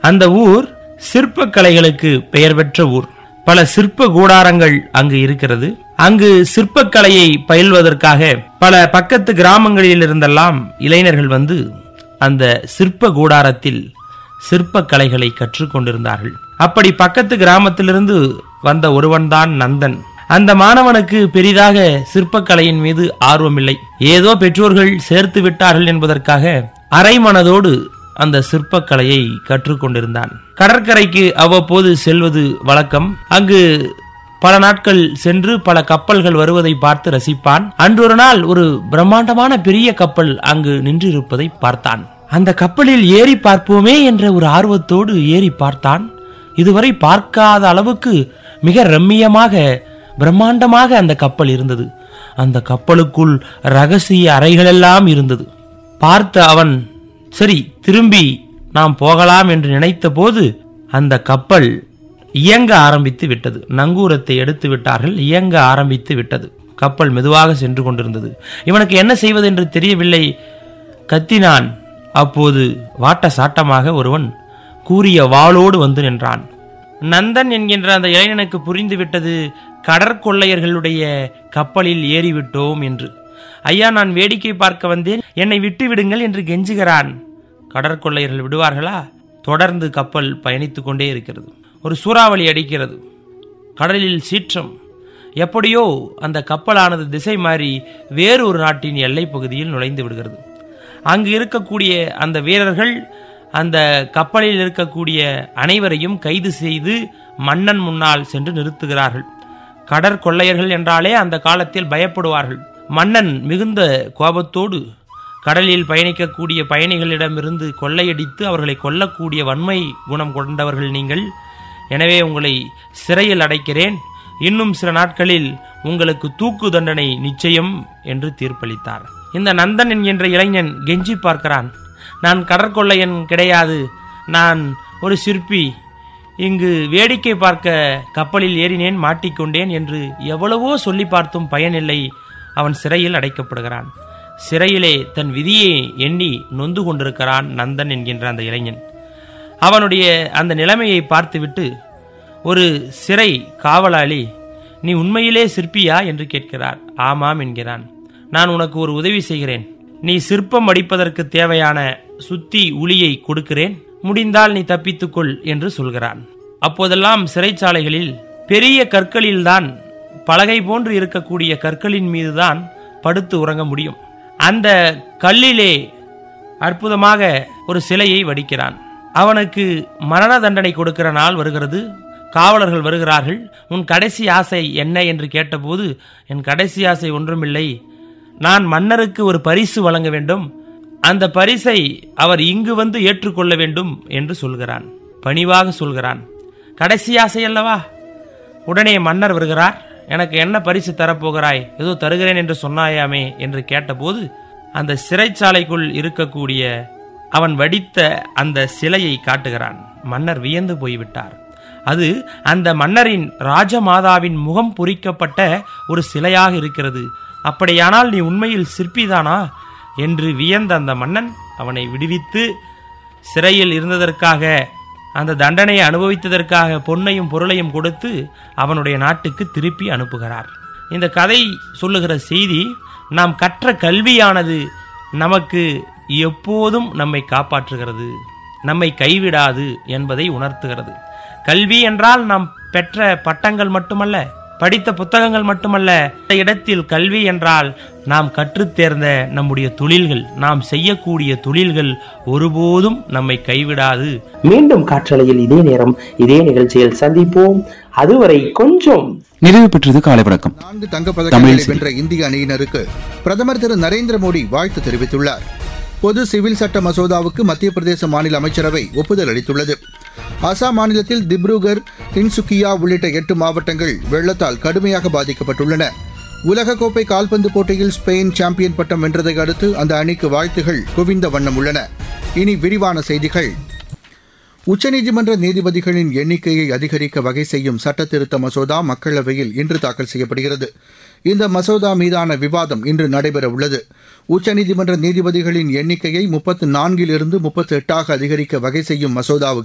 அந்த ஊர் சிற்பக்கலைகளுக்கு பெயர் பெற்ற ஊர் பல சிற்ப கூடாரங்கள் அங்கு இருக்கிறது அங்கு சிற்பக்கலையை பயில்வதற்காக பல பக்கத்து கிராமங்களில் இருந்தெல்லாம் இளைஞர்கள் வந்து அந்த சிற்ப கூடாரத்தில் சிற்பக்கலைகளை கற்றுக்கொண்டிருந்தார்கள் அப்படி பக்கத்து கிராமத்திலிருந்து வந்த ஒருவன்தான் நந்தன் அந்த மாணவனுக்கு பெரிதாக சிற்பக்கலையின் மீது ஆர்வமில்லை ஏதோ பெற்றோர்கள் சேர்த்து விட்டார்கள் என்பதற்காக அரைமனதோடு அந்த சிற்பக்கலையை கற்றுக்கொண்டிருந்தான் கடற்கரைக்கு அவ்வப்போது செல்வது வழக்கம் அங்கு பல நாட்கள் சென்று பல கப்பல்கள் வருவதை பார்த்து ரசிப்பான் அன்றொரு நாள் ஒரு பிரம்மாண்டமான பெரிய கப்பல் அங்கு நின்றிருப்பதை பார்த்தான் அந்த கப்பலில் ஏறி பார்ப்போமே என்ற ஒரு ஆர்வத்தோடு ஏறி பார்த்தான் இதுவரை பார்க்காத அளவுக்கு மிக ரம்மியமாக பிரம்மாண்டமாக அந்த கப்பல் இருந்தது அந்த கப்பலுக்குள் ரகசிய அறைகளெல்லாம் இருந்தது பார்த்த அவன் சரி திரும்பி நாம் போகலாம் என்று நினைத்த போது அந்த கப்பல் இயங்க ஆரம்பித்து விட்டது நங்கூரத்தை எடுத்து விட்டார்கள் இயங்க ஆரம்பித்து விட்டது கப்பல் மெதுவாக சென்று கொண்டிருந்தது இவனுக்கு என்ன செய்வது என்று தெரியவில்லை கத்தினான் அப்போது வாட்ட சாட்டமாக ஒருவன் கூறிய வாளோடு வந்து நின்றான் நந்தன் என்கின்ற அந்த இளைஞனுக்கு புரிந்துவிட்டது கடற்கொள்ளையர்களுடைய கப்பலில் ஏறிவிட்டோம் என்று ஐயா நான் வேடிக்கை பார்க்க வந்தேன் என்னை விட்டு விடுங்கள் என்று கெஞ்சுகிறான் கடற்கொள்ளையர்கள் விடுவார்களா தொடர்ந்து கப்பல் பயணித்துக் கொண்டே இருக்கிறது ஒரு சூறாவளி அடிக்கிறது கடலில் சீற்றம் எப்படியோ அந்த கப்பலானது திசை மாறி வேறொரு நாட்டின் எல்லைப் பகுதியில் நுழைந்து விடுகிறது அங்கு இருக்கக்கூடிய அந்த வீரர்கள் அந்த கப்பலில் இருக்கக்கூடிய அனைவரையும் கைது செய்து மன்னன் முன்னால் சென்று நிறுத்துகிறார்கள் கடற்கொள்ளையர்கள் என்றாலே அந்த காலத்தில் பயப்படுவார்கள் மன்னன் மிகுந்த கோபத்தோடு கடலில் பயணிக்கக்கூடிய பயணிகளிடமிருந்து கொள்ளையடித்து அவர்களை கொல்லக்கூடிய வன்மை குணம் கொண்டவர்கள் நீங்கள் எனவே உங்களை சிறையில் அடைக்கிறேன் இன்னும் சில நாட்களில் உங்களுக்கு தூக்கு தண்டனை நிச்சயம் என்று தீர்ப்பளித்தார் இந்த நந்தன் என்கின்ற இளைஞன் கெஞ்சி பார்க்கிறான் நான் கடற்கொள்ளையன் கிடையாது நான் ஒரு சிற்பி இங்கு வேடிக்கை பார்க்க கப்பலில் ஏறினேன் மாட்டிக்கொண்டேன் என்று எவ்வளவோ சொல்லி பார்த்தும் பயனில்லை அவன் சிறையில் அடைக்கப்படுகிறான் சிறையிலே தன் விதியை எண்ணி நொந்து கொண்டிருக்கிறான் நந்தன் என்கின்ற அந்த இளைஞன் அவனுடைய அந்த நிலைமையை பார்த்துவிட்டு ஒரு சிறை காவலாளி நீ உண்மையிலே சிற்பியா என்று கேட்கிறார் ஆமாம் என்கிறான் நான் உனக்கு ஒரு உதவி செய்கிறேன் நீ சிற்பம் அடிப்பதற்கு தேவையான சுத்தி உளியை கொடுக்கிறேன் முடிந்தால் நீ தப்பித்துக்கொள் என்று சொல்கிறான் அப்போதெல்லாம் சிறைச்சாலைகளில் பெரிய கற்களில்தான் பலகை போன்று இருக்கக்கூடிய கற்களின் மீதுதான் படுத்து உறங்க முடியும் அந்த கல்லிலே அற்புதமாக ஒரு சிலையை வடிக்கிறான் அவனுக்கு மரண தண்டனை கொடுக்கிற நாள் வருகிறது காவலர்கள் வருகிறார்கள் உன் கடைசி ஆசை என்ன என்று கேட்டபோது என் கடைசி ஆசை ஒன்றுமில்லை நான் மன்னருக்கு ஒரு பரிசு வழங்க வேண்டும் அந்த பரிசை அவர் இங்கு வந்து ஏற்றுக்கொள்ள வேண்டும் என்று சொல்கிறான் பணிவாக சொல்கிறான் கடைசி ஆசை அல்லவா உடனே மன்னர் வருகிறார் எனக்கு என்ன பரிசு தரப்போகிறாய் ஏதோ தருகிறேன் என்று சொன்னாயாமே என்று கேட்டபோது அந்த சிறைச்சாலைக்குள் இருக்கக்கூடிய அவன் வடித்த அந்த சிலையை காட்டுகிறான் மன்னர் வியந்து போய்விட்டார் அது அந்த மன்னரின் ராஜமாதாவின் முகம் பொறிக்கப்பட்ட ஒரு சிலையாக இருக்கிறது அப்படியானால் நீ உண்மையில் சிற்பிதானா என்று வியந்த அந்த மன்னன் அவனை விடுவித்து சிறையில் இருந்ததற்காக அந்த தண்டனையை அனுபவித்ததற்காக பொன்னையும் பொருளையும் கொடுத்து அவனுடைய நாட்டுக்கு திருப்பி அனுப்புகிறார் இந்த கதை சொல்லுகிற செய்தி நாம் கற்ற கல்வியானது நமக்கு எப்போதும் நம்மை காப்பாற்றுகிறது நம்மை கைவிடாது என்பதை உணர்த்துகிறது கல்வி என்றால் நாம் பெற்ற பட்டங்கள் மட்டுமல்ல படித்த புத்தகங்கள் மட்டுமல்ல இந்த இடத்தில் கல்வி என்றால் நாம் கற்றுத் தேர்ந்த நம்முடைய தொழில்கள் நாம் செய்யக்கூடிய தொழில்கள் ஒருபோதும் நம்மை கைவிடாது மீண்டும் காற்றலையில் இதே நேரம் இதே நிகழ்ச்சியில் சந்திப்போம் அதுவரை கொஞ்சம் நிறைவு பெற்றது காலை வணக்கம் நான்கு தங்கப்பதக்கங்களை தமிழில் செய்தி. வென்ற இந்திய அணியினருக்கு பிரதமர் திரு நரேந்திர மோடி வாழ்த்து தெரிவித்துள்ளார் பொது சிவில் சட்ட மசோதாவுக்கு மத்திய பிரதேச மாநில அமைச்சரவை ஒப்புதல் அளித்துள்ளது அசாம் மாநிலத்தில் திப்ருகர் தின்சுக்கியா உள்ளிட்ட எட்டு மாவட்டங்கள் வெள்ளத்தால் கடுமையாக பாதிக்கப்பட்டுள்ளன உலகக்கோப்பை கால்பந்து போட்டியில் ஸ்பெயின் சாம்பியன் பட்டம் வென்றதை அடுத்து அந்த அணிக்கு வாழ்த்துகள் குவிந்த வண்ணம் உள்ளன இனி விரிவான செய்திகள் உச்சநீதிமன்ற நீதிபதிகளின் எண்ணிக்கையை அதிகரிக்க வகை செய்யும் சட்டத்திருத்த மசோதா மக்களவையில் இன்று தாக்கல் செய்யப்படுகிறது இந்த மசோதா மீதான விவாதம் இன்று நடைபெற உள்ளது உச்சநீதிமன்ற நீதிபதிகளின் எண்ணிக்கையை முப்பத்து நான்கிலிருந்து முப்பத்து எட்டாக அதிகரிக்க வகை செய்யும் மசோதாவுக்கு